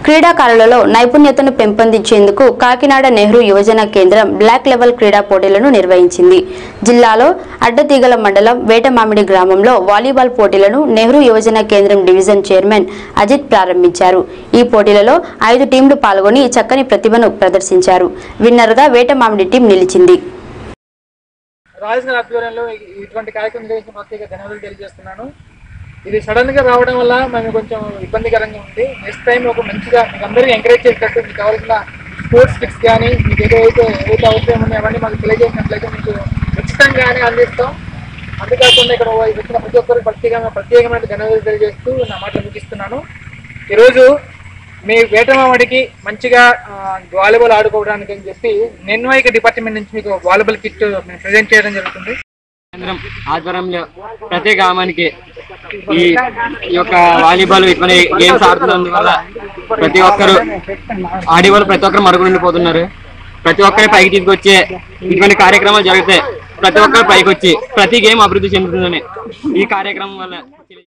క్రీడాకారులలో నైపుణ్యతను పెంపొందించేందుకు కాకినాడ నెహ్రూ యువజన కేంద్రం బ్లాక్ లెవెల్ క్రీడా పోటీలను నిర్వహించింది జిల్లాలో అడ్డతీగల మండలం వేటమామిడి గ్రామంలో వాలీబాల్ పోటీలను నెహ్రూ యువజన కేంద్రం డివిజన్ చైర్మన్ అజిత్ ప్రారంభించారు ఈ పోటీలలో ఐదు టీంలు పాల్గొని చక్కని ప్రతిభను ప్రదర్శించారు విన్నర్గా వేటమామిడి టీం నిలిచింది రాజేష్ గారి ఆధ్వర్యంలో ఇ- ఇటువంటి కార్యక్రమం నిర్వహించిన ప్రత్యేక ధన్యవాదాలు తెలియజేస్తున్నాను ఇది సడన్ గా రావడం వల్ల మేము కొంచెం ఇబ్బందికరంగా ఉంది నెక్స్ట్ టైం ఒక మంచిగా మీకు అందరికీ ఎంకరేజ్ చేసేటట్టు మీకు కావాల్సిన స్పోర్ట్స్ కిట్స్ కానీ మీకు ఏదైతే ఏదైతే అవసరం ఉన్నాయో అవన్నీ మాకు తెలియజేసినట్లయితే మీకు ఉచితంగానే అందిస్తాం అంతేకాకుండా ఇక్కడ వచ్చిన ప్రతి ఒక్కరికి ప్రత్యేకంగా ప్రత్యేకమైన ధన్యవాదాలు తెలియజేస్తూ నా మాటలు ముగిస్తున్నాను ఈరోజు మీ వేటమావడికి మంచిగా ఆ, వాలీబాల్ ఆడుకోవడానికి అని చెప్పి నెన్వైక డిపార్ట్మెంట్ నుంచి మీకు వాలీబాల్ కిట్ మేము ప్రజెంట్ చేయడం జరుగుతుంది కేంద్రం ఆధ్వర్యంలో ప్రతి గ్రామానికి ఈ ఈ యొక్క వాలీబాల్ ఇటువంటి గేమ్స్ ఆడుతున్నందువల్ల ప్రతి ఒక్కరు ఆడేవాళ్ళు ప్రతి ఒక్కరు మరుగుండిపోతున్నారు ప్రతి ఒక్కరి పైకి తీసుకొచ్చే ఇటువంటి కార్యక్రమాలు జరిగితే ప్రతి ఒక్కరు పైకి వచ్చి ప్రతి గేమ్ అభివృద్ధి చెందుతుందని ఈ కార్యక్రమం వల్ల